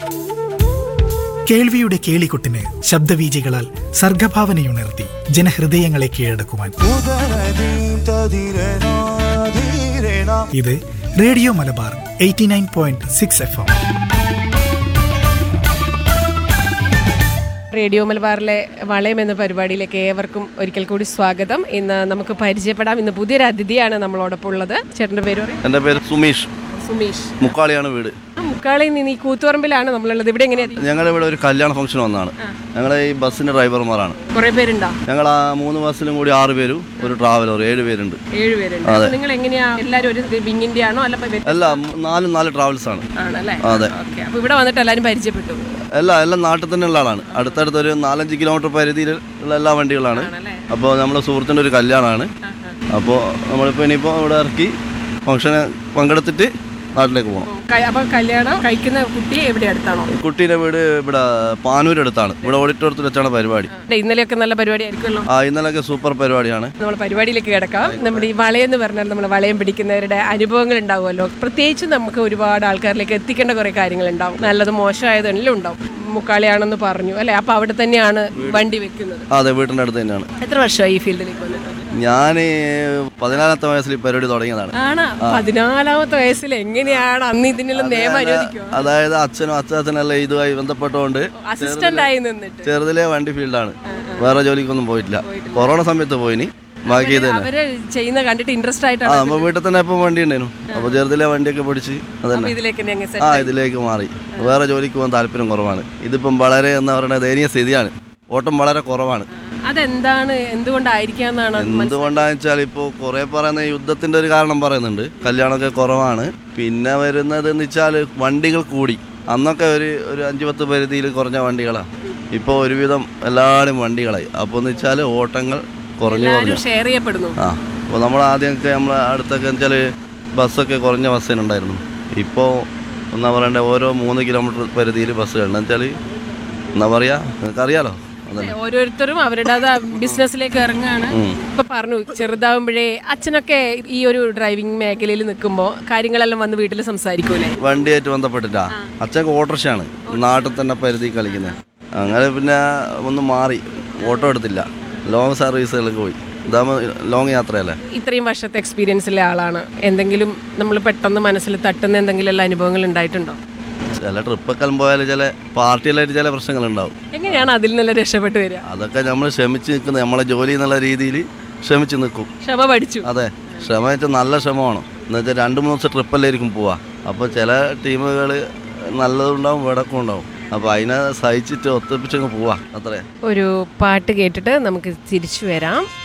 കേൾവിയുടെ കേളികൊട്ടിന് ശബ്ദവീചികളാൽ സർഗഭാവനയുണർത്തി ജനഹൃദയങ്ങളെ കീഴടക്കുവാൻ ഇത് radio Malabar eighty nine point six F M radio മലബാറിലെ വളയം എന്ന പരിപാടിയിലേക്ക് ഏവർക്കും ഒരിക്കൽ കൂടി സ്വാഗതം ഇന്ന് നമുക്ക് പരിചയപ്പെടാം ഇന്ന് പുതിയൊരു അതിഥിയാണ് നമ്മളോടൊപ്പം ഉള്ളത് ചേട്ടൻ്റെ പേര് പറയും എൻ്റെ പേര് സുമീഷ് സുമേഷ് മുക്കാളിയാണ് വീട് ആ, മുക്കാളിൽ നിന്ന് ഈ കൂത്തുപറമ്പിലാണ് നമ്മളുള്ളത് ഇവിടെ എങ്ങനെയാ ഞങ്ങളുടെ ഇവിടെ ഒരു കല്യാണ ഫംഗ്ഷൻ വന്നതാണ് ഞങ്ങൾ ഈ ബസ്സിൻ്റെ ഡ്രൈവർമാരാണ് കുറെ പേരുണ്ടോ ഞങ്ങൾ ആ മൂന്ന് ബസ്സിലും കൂടി ആറ് പേരും ഒരു ട്രാവലർ ഏഴ് പേരുണ്ട് ഏഴ് പേരുണ്ട് അപ്പൊ നിങ്ങൾ എങ്ങനെയാ എല്ലാരും ഒരു വിങ്ങിന്റെ ആണോ അല്ല ഇപ്പൊ അല്ല മ- നാലും നാല് ട്രാവൽസ് ആണ് ആണല്ലേ അതെ ഓക്കെ അപ്പൊ ഇവിടെ വന്നിട്ട് എല്ലാരും പരിചയപ്പെട്ടു എല്ലാം എല്ലാം നാട്ടിൽ തന്നെ ഉള്ള ആളാണ് അടുത്തടുത്ത് ഒരു നാലഞ്ച് കിലോമീറ്റർ പരിധിയിൽ ഉള്ള എല്ലാ വണ്ടികളാണ് ആണല്ലേ അപ്പോൾ നമ്മുടെ സുഹൃത്തിൻ്റെ ഒരു കല്യാണമാണ് അപ്പോൾ നമ്മളിപ്പോൾ ഇനിയിപ്പോൾ ഇവിടെ ഇറക്കി ഫംഗ്ഷന് പങ്കെടുത്തിട്ട് നാട്ടിലേക്ക് പോകണം ക- അപ്പൊ കല്യാണം കഴിക്കുന്ന കുട്ടി എവിടെ അടുത്താണോ കുട്ടീൻ്റെ വീട് ഇവിടെ പാനൂർ അടുത്താണ് ഇവിടെ ഓഡിറ്റോറിയത്തിൽ വെച്ചാണ് പരിപാടി ദേ, ഇന്നലെയൊക്കെ നല്ല പരിപാടി ആയിരിക്കുമല്ലോ ആ ഇന്നലെയൊക്കെ സൂപ്പർ പരിപാടിയാണ് നമ്മൾ പരിപാടിയിലേക്ക് കിടക്കാം നമ്മുടെ ഈ വളയം എന്ന് പറഞ്ഞാൽ നമ്മൾ വളയം പിടിക്കുന്നവരുടെ അനുഭവങ്ങൾ ഉണ്ടാവുമല്ലോ പ്രത്യേകിച്ച് നമുക്ക് ഒരുപാട് ആൾക്കാരിലേക്ക് എത്തിക്കേണ്ട കുറെ കാര്യങ്ങൾ ഉണ്ടാവും നല്ലത് മോശമായതെല്ലാം ഉണ്ടാവും മുക്കാളിയാണെന്ന് പറഞ്ഞു അല്ലെ അപ്പൊ അവിടെ തന്നെയാണ് വണ്ടി വെക്കുന്നത് ആ, അതെ വീട്ടിൻ്റെ അടുത്ത് തന്നെയാണ് എത്ര വർഷമായി ഈ ഫീൽഡിലേക്ക് വന്നിട്ട് ഞാൻ പതിനാലാമത്തെ വയസ്സിൽ ഈ പരിപാടി തുടങ്ങിയതാണ് ആണ് പതിനാലാമത്തെ വയസ്സിൽ എങ്ങനെയാണ് അന്ന് ഇതിനെല്ലാം നിയമം അനുവദിക്കുക അതായത് അച്ഛനും അച്ഛനെല്ലാം ഇതുമായി ബന്ധപ്പെട്ടുകൊണ്ട് അസിസ്റ്റന്റ് ആയി നിന്നിട്ട് ചെറുതിലെ വണ്ടി ഫീൽഡാണ് വേറെ ജോലിക്കൊന്നും പോയിട്ടില്ല കൊറോണ സമയത്ത് പോയിനി ബാക്കി ഇത് തന്നെ അവര് ചെയ്യുന്ന കണ്ടിട്ട് ഇൻട്രസ്റ്റ് ആ ആയിട്ടാണ് നമ്മ വീട്ടിൽ തന്നെ ഇപ്പം വണ്ടി ഉണ്ടായിരുന്നു അപ്പോൾ ചെറുതിലെ വണ്ടിയൊക്കെ പിടിച്ച് അതന്നെ അപ്പൊ ഇതിലേക്ക് തന്നെ അങ്ങ് ആ set. ഇതിലേക്ക് മാറി വേറെ ജോലിക്ക് പോകാൻ താല്പര്യം കുറവാണ് ഇതിപ്പം വളരെ എന്താ പറയുക ദയനീയ സ്ഥിതിയാണ് ഓട്ടം വളരെ കുറവാണ് അതെന്താണ് എന്തുകൊണ്ടായിരിക്കാന്നാണ് എന്തുകൊണ്ടാന്ന് വെച്ചാൽ ഇപ്പോൾ കുറേ പറയുന്ന യുദ്ധത്തിന്റെ ഒരു കാരണം പറയുന്നുണ്ട് കല്യാണമൊക്കെ കുറവാണ് പിന്നെ വരുന്നത് എന്ന് വെച്ചാൽ വണ്ടികൾ കൂടി അന്നൊക്കെ ഒരു ഒരു അഞ്ച് പത്ത് പരിധിയിൽ കുറഞ്ഞ വണ്ടികളാണ് ഇപ്പോൾ ഒരുവിധം എല്ലാവരും വണ്ടികളായി അപ്പോൾ എന്ന് വെച്ചാൽ ഓട്ടങ്ങൾ കുറഞ്ഞു കുറഞ്ഞു എല്ലാവരും ഷെയർ ചെയ്യപ്പെടുന്നു ആ അപ്പോൾ നമ്മൾ ആദ്യമൊക്കെ നമ്മൾ അടുത്തൊക്കെ വെച്ചാൽ ബസ്സൊക്കെ കുറഞ്ഞ ബസ്സിനുണ്ടായിരുന്നു ഇപ്പോൾ എന്താ പറയണ്ടേ ഓരോ മൂന്ന് കിലോമീറ്റർ പരിധിയിൽ ബസ്സുകളുണ്ട് എന്നുവെച്ചാൽ എന്താ പറയുക നിങ്ങൾക്കറിയാലോ അതന്നെ ഓരോരുത്തരും അവരുടെ ബിസിനസ്സിലേക്ക് ഇറങ്ങുകയാണ് ഇപ്പൊ പറഞ്ഞു ചെറുതാവുമ്പോഴേ അച്ഛനൊക്കെ ഈ ഒരു ഡ്രൈവിംഗ് മേഖലയിൽ നിൽക്കുമ്പോൾ കാര്യങ്ങളെല്ലാം വന്ന് വീട്ടിൽ സംസാരിക്കൂലേ വണ്ടിയായിട്ട് ബന്ധപ്പെട്ടിട്ടാ അച്ഛനൊക്കെ ഓട്ടോറിക്ഷയാണ് നാട്ടിൽ തന്നെ പരിധി കളിക്കുന്നത് അങ്ങനെ പിന്നെ ഒന്ന് മാറി ഓട്ടോ എടുത്തില്ല ലോങ് സർവീസുകളിൽ പോയി ഇതാകുമ്പോൾ ലോങ് യാത്രയല്ലേ ഇത്രയും വർഷത്തെ എക്സ്പീരിയൻസിലെ ആളാണ് എന്തെങ്കിലും നമ്മൾ പെട്ടെന്ന് മനസ്സിൽ തട്ടുന്ന എന്തെങ്കിലും എല്ലാ അനുഭവങ്ങൾ ഉണ്ടായിട്ടുണ്ടോ ചില ട്രിപ്പൊക്കെ പോയാൽ ചില പാർട്ടിയിലായിട്ട് ചില പ്രശ്നങ്ങളുണ്ടാവും എങ്ങനെയാണ് അതിൽ നിന്നെല്ലാം രക്ഷപ്പെട്ടു വരിക അതൊക്കെ നമ്മൾ ക്ഷമിച്ച് നിൽക്കുന്നത് നമ്മളെ ജോലി എന്നുള്ള രീതിയിൽ ക്ഷമിച്ച് നിൽക്കും ക്ഷമ പഠിച്ചു അതെ ക്ഷമ വെച്ചാൽ നല്ല ക്ഷമ വേണം എന്നുവെച്ചാൽ രണ്ട് മൂന്ന് ദിവസം ട്രിപ്പല്ലായിരിക്കും പോവാ അപ്പോൾ ചില ടീമുകൾ നല്ലതുണ്ടാവും വിടക്കും ഉണ്ടാവും അപ്പോൾ അതിനെ സഹിച്ചിട്ട് ഒത്തിപ്പിച്ചങ്ങ് പോവാ അത്രേ ഒരു പാട്ട് കേട്ടിട്ട് നമുക്ക് തിരിച്ചു വരാം